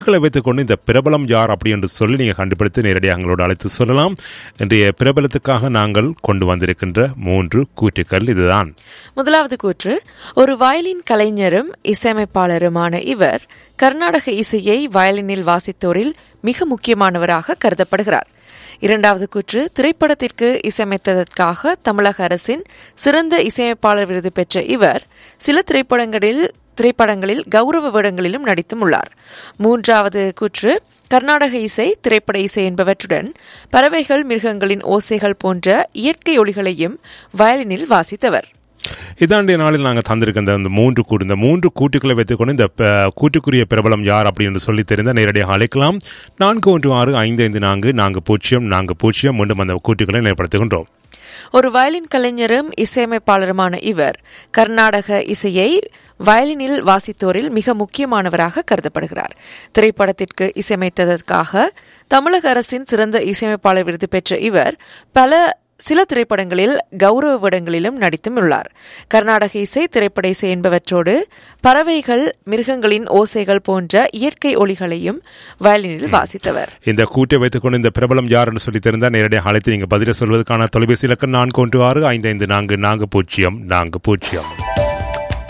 களை வைத்துக்கொண்டு இந்த பிரபலம் யார் அப்படி என்று சொல்லி நீங்கள் கண்டுபிடித்து நேரடியாக எங்களோடு அழைத்து சொல்லலாம் இன்றைய பிரபலத்துக்காக நாங்கள் கொண்டு வந்திருக்கின்ற மூன்று கூற்றுக்கள் இதுதான் முதலாவது கூற்று ஒரு வயலின் கலைஞரும் இசையமைப்பாளருமான இவர் கர்நாடக இசையை வயலினில் வாசித்தோரில் மிக முக்கியமானவராக கருதப்படுகிறார் இரண்டாவது கூற்று திரைப்படத்திற்கு இசையமைத்ததற்காக தமிழக அரசின் சிறந்த இசையமைப்பாளர் விருது பெற்ற இவர் சில திரைப்படங்களில் திரைப்படங்களில் கௌரவ வேடங்களிலும் நடித்தும் உள்ளார் மூன்றாவது கூற்று கர்நாடக இசை திரைப்பட இசை என்பவற்றுடன் பறவைகள் மிருகங்களின் ஓசைகள் போன்ற இயற்கை ஒளிகளையும் வயலினில் வாசித்தவர் இதாண்டிய நாளில் நாங்கள் தந்திருக்கிற இந்த மூன்று கூட்டு இந்த மூன்று கூட்டுக்களை வைத்துக்கொண்டு இந்த ப- கூட்டுக்குரிய பிரபலம் யார் அப்படின்னு சொல்லி தெரிந்தால் நேரடியாக அழைக்கலாம் நான்கு ஒன்று ஆறு ஐந்து ஐந்து நான்கு நான்கு பூஜ்ஜியம் நான்கு பூஜ்ஜியம் மீண்டும் அந்த கூட்டுக்களை ஏற்படுத்துகின்றோம் ஒரு வயலின் கலைஞரும் இசையமைப்பாளருமான இவர் கர்நாடக இசையை வயலினில் வாசித்தோரில் மிக முக்கியமானவராக கருதப்படுகிறார் திரைப்படத்திற்கு இசையமைத்ததற்காக தமிழக அரசின் சிறந்த இசையமைப்பாளர் விருது பெற்ற இவர் பல சில திரைப்படங்களில் கௌரவ வேடங்களிலும் நடித்தும் உள்ளார் கர்நாடக இசை திரைப்பட இசை என்பவற்றோடு பறவைகள் மிருகங்களின் ஓசைகள் போன்ற இயற்கை ஒளிகளையும் வயலினில் வாசித்தவர் இந்த கூட்டை வைத்துக்கொண்டு இந்த பிரபலம் யார் என்று சொல்லி தெரிந்தால் நேரடியாக அழைத்து நீங்கள் பதில சொல்வதற்கான தொலைபேசி இலக்கம் நான்கு ஒன்று ஆறு ஐந்து ஐந்து நான்கு நான்கு பூஜ்ஜியம் நான்கு பூஜ்ஜியம்